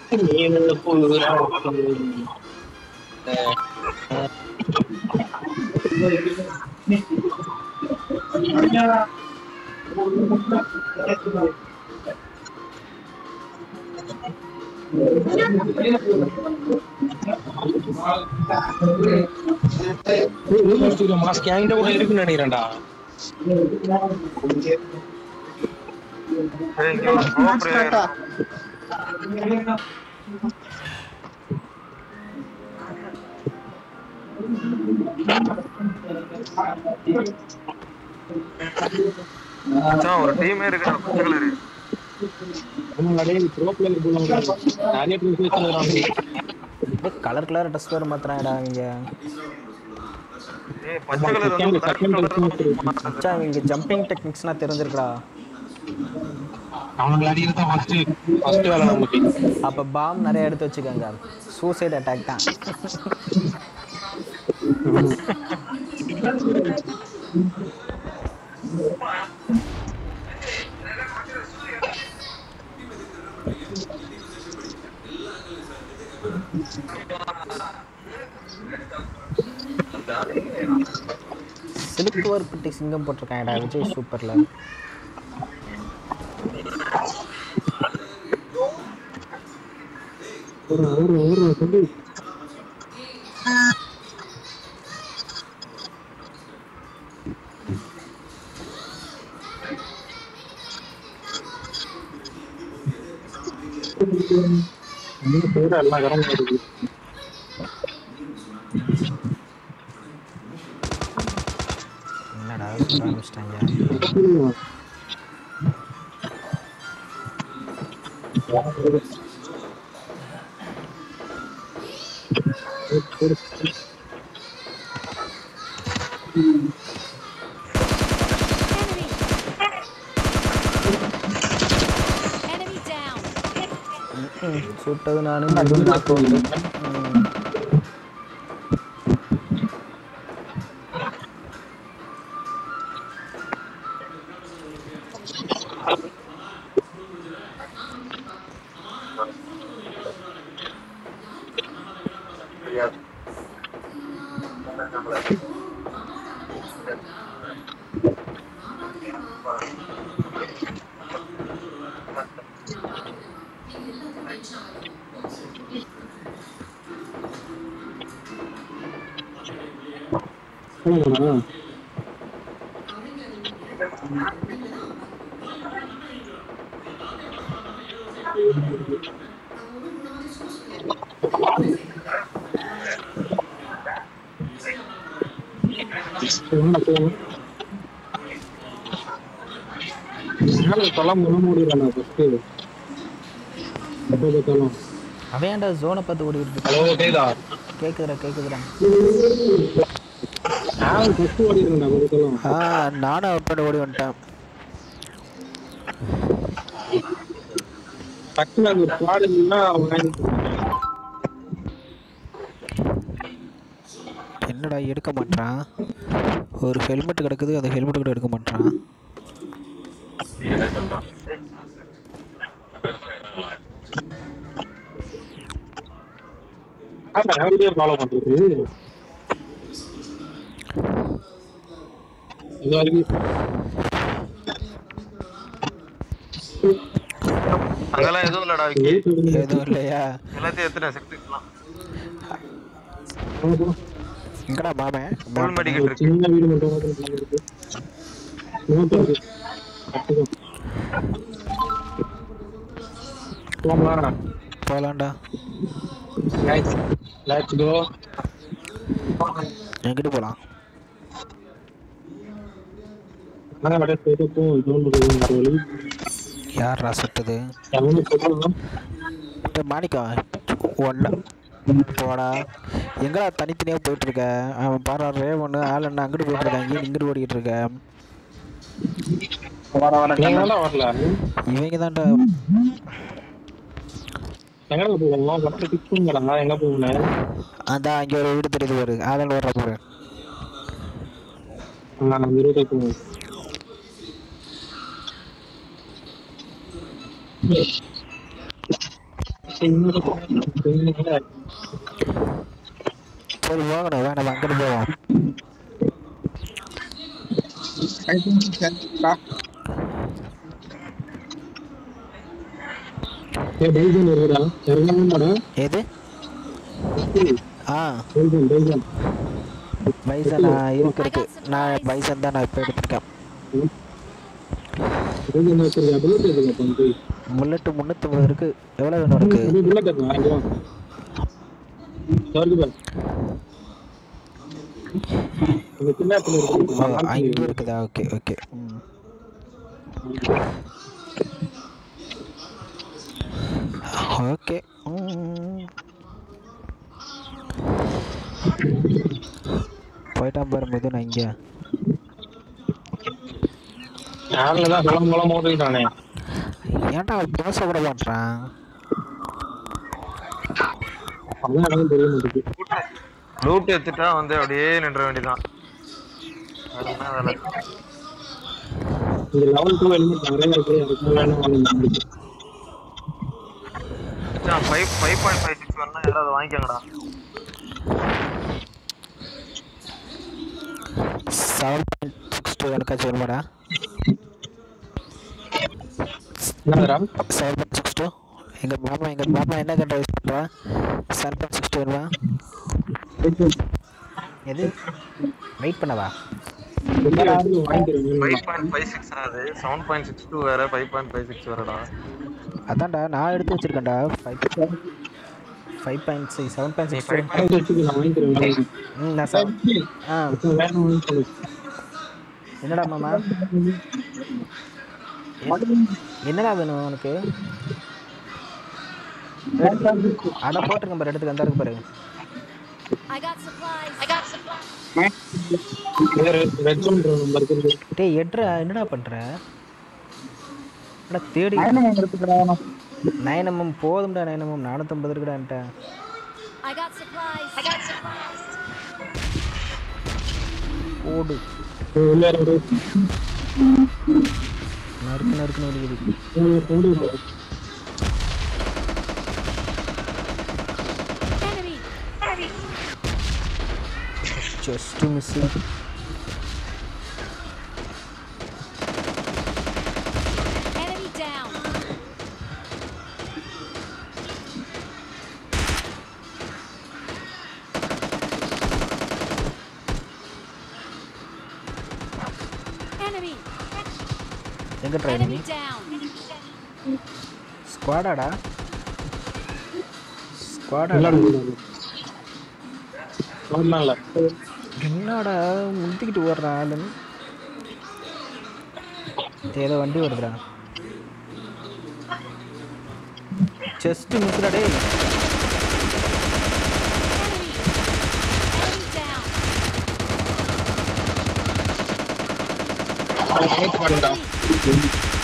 Mask என்கிட்ட கூட இருக்குன்னு நினைக்கிறேன்டா ஏய், இங்க ஒரு pro player. மச்சான், ஒரு டீமே இருக்குடா பச்சை கலரு ப்ரோ பிளேயர் போல நிறைய பேர் வச்சிருக்காங்க கலர் கலர் ட்ரெஸ் வேறு மாத்துறாங்கடா இங்க ஏய் பச்சை கலர் வந்து dark colour மச்சான் இங்க ஜம்பிங் டெக்னிக்ஸ்லாம் தெரிஞ்சிருக்குடா அவங்களை அடிக்கிறது தான் ஃபர்ஸ்ட் ஃபர்ஸ்ட் வேலை நமக்கு அப்போ பாம் நிறைய எடுத்து வச்சுக்கோங்க சூசைட் அட்டாக் தான் சிலுக்கு வர்பட்டி சிங்கம் போட்டிருக்காங்கடா விஜய் சூப்பர்ல ஒரு ஒரு ஒரு சொல்லி பேர் எல்லாம் கரம் இருக்கு என்னடா சொல்ல ஆரம்பிச்சிட்டாங்க Enemy down. ம், சுட்டது நானும் அதுவும் நாக்கு வந்து ம். ஆமாடா சொல்லலாம் முன்ன முடியல ஃபர்ஸ்ட் எப்போ பார்த்தாலும் அவன் ஏன்டா ஜோனை பார்த்து ஓடிட்டு இருக்கு ஹலோ கேதா கேக்குதுடா கேக்குதுடா நான் ஃபர்ஸ்ட் ஓடிடுறேன்டா பார்த்தாலும் ஆ நானும் அவுட் பண்ணி ஓடி வந்துட்டேன் டக்குனு அது பாடுனா என்னடா எடுக்க மாட்டான் ஒரு ஹெல்மெட் கிடக்குது அந்த ஹெல்மெட் கூட எடுக்க மாட்டான் ஃபேமிலியே ஃபாலோ பண்றது இது வரைக்கும் அங்கெல்லாம் எதுவும் இல்லடா விக்கி எதுவும் இல்லையா எல்லாத்தையும் எத்தனை செக்டர்லாம் எங்கடா மாமே ஃபுல் மெடிக்கல் இருக்கு சின்ன வீடு மட்டும் தான் இருக்கு நோட் இருக்கு கட்டுக்கோ. போமா போகலாம்டா guys let's go எங்கிட்டு போகலாம் நான் அப்படியே போயிட்டு போ ஜோன் வழி யார்ரா சுட்டது எவனு சொல்லலாம் டே மாணிக்கா ஒன்று போடா எங்கடா தனித்தனியாக போயிட்டு இருக்க அவன் பாரு ரே ஒன்று ஆள் என்ன அங்கிட்டு போயிட்டு இருக்காங்க இங்கே இங்கிட்டு ஓடிட்டு இருக்க நீங்க தான் வரல இவங்க தான்டா எங்கடா போகலாம் ஃபர்ஸ்ட் பிக் பண்ணுங்கடா எங்க போகணும் அதான் இங்கே ஒரு வீடு தெரியுது பாரு ஆதல் வர்ற பாரு நான் இருபது போகணும் சரி போகணும் வேணாம் அங்கிட்டு போவோம் ஏய் பைசன் இருக்குடா இறங்கணும்டா எது ஆ பைசன் பைசன் பைசனா இருக்கு இருக்கு நான் பைசன் தான் நான் இப்போ எடுத்திருக்கேன் பைசன் வச்சிருக்கா புல்லட் இருக்கா பந்து முல்லட்டு முந்நூற்றம்பது இருக்கு எவ்வளோ வேணும் இருக்கு அது புல்லட் இருக்கா இங்க வா சாரி பா இந்த சின்ன இடத்துல இருக்கு அங்கே இருக்குதா ஓகே ஓகே ம் ஓகே ம். போயிட்டான் பாரு மெது நான் இங்கே யாருல தான் குளம் குளம் ஓடிட்டானே ஏன்டா அவன் பேச விட மாட்டான் அதான் எனக்கு தெரிய மாட்டேங்குது லூட் எடுத்துட்டா வந்து அப்படியே நின்ற வேண்டியதான் வேற என்ன வேலை இந்த லெவல் டூ ஹெல்மெட் நிறைய இருக்கு அதுக்கு வேணும் வாங்க மச்சான் five five point five six வேணா யாராவது வாங்கிக்கோங்கடா செவன் பாயிண்ட் சிக்ஸ் டூ எனக்காச்சும் வருமாடா என்னடா செவன் பாயிண்ட் சிக்ஸ் டூ எங்கள் மாமா எங்கள் மாமா என்ன கண்ட யூஸ் பண்ணுறான் செவன் பாயிண்ட் சிக்ஸ் டூ வருவா எது வெயிட் பண்ணவா வாங்கிக்கிறேன் ஃபைவ் பாயிண்ட் ஃபைவ் சிக்ஸ் அது செவன் பாயிண்ட் சிக்ஸ் டூ வேற ஃபைவ் பாயிண்ட் ஃபைவ் சிக்ஸ் வேறடா அதான்டா நான் எடுத்து வச்சிருக்கேன்டா five five point six seven point நீ சிக்ஸ் ஃபைவ் நான் வாங்கிக்கிறேன் ம் நான் செவன் ஆ வேணும்னு சொல்லு என்னடா மாமா என்னடா வேணும் உனக்கு அட போட்டிருக்கேன் பாரு எடுத்துக்க அந்த இருக்கு பாரு I got supplies. I got supplies. Red zone number இருக்கு டேய் எட்ரா என்னடா பண்ற அட தேடி நயனமும் போதும்டா நயனமும் நானூற்றம்பது இருக்குடா என்கிட்ட I got supplies. I got supplies. ஓடு உள்ள ஒரு நறுக்கு நறுக்குன்னு ஓடிக்குது கொண்டு Enemy. Enemy. Just miss Enemy down. Enemy. எங்க ட்ரை Enemy down. ஸ்குவாடாடா ஸ்குவாடாடா இல்ல என்னடா முந்திக்கிட்டு ஓடுறா ஆளுன்னு ஏதோ வண்டி வருதுடா செஸ்ட் மிஸ்டா டேய் Enemy. Enemy down. பண்ணுடா